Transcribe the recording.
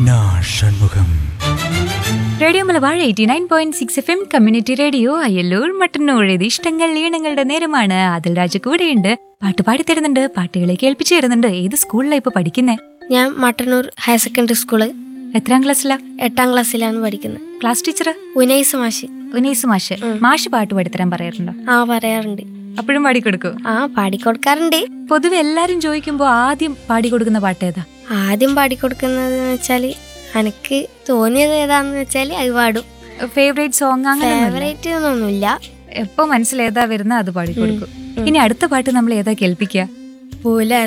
വിഘ്ന Shanmukham radio Malabar eighty nine point six F M community radio Ayyallur Mattannur ഇത് ഇഷ്ടങ്ങൾ ഈണങ്ങളുടെ നേരമാണ് അതിൽ രാജ കൂടെയുണ്ട് പാട്ട് പാടി തരുന്നുണ്ട് പാട്ടുകളെ കേൾപ്പിച്ചു തരുന്നുണ്ട് ഏത് സ്കൂളിലാണ് ഇപ്പൊ പഠിക്കുന്നേ ഞാൻ മട്ടന്നൂർ ഹയർ സെക്കൻഡറി സ്കൂള് എത്രാം ക്ലാസ്സിലാ എട്ടാം ക്ലാസ്സിലാണ് പഠിക്കുന്നത് ക്ലാസ് ടീച്ചർ ഉനൈസ് മാഷ് ഉനീസ് മാഷ് മാഷ് പാട്ട് പാടിത്തരാൻ പറയാറുണ്ടോ ആ പറയാറുണ്ട് അപ്പോഴും പാടിക്കൊടുക്കൂ ആ പാടിക്കൊടുക്കാറുണ്ട് പൊതുവെ എല്ലാരും ചോദിക്കുമ്പോ ആദ്യം പാടിക്കൊടുക്കുന്ന പാട്ട് ഏതാ ആദ്യം പാടിക്കൊടുക്കുന്നത് വെച്ചാൽ എനിക്ക് തോന്നിയത് ഏതാന്ന് വെച്ചാൽ അത് പാടും ഫേവറേറ്റ് സോങ് അങ്ങനെ ഫേവറേറ്റ് ഒന്നുമില്ല എപ്പോ മനസ്സിലേതാ വരുന്ന അത് പാടിക്കൊടുക്കും ഇനി അടുത്ത പാട്ട് നമ്മൾ ഏതാ കേൾപ്പിക്കുക പുല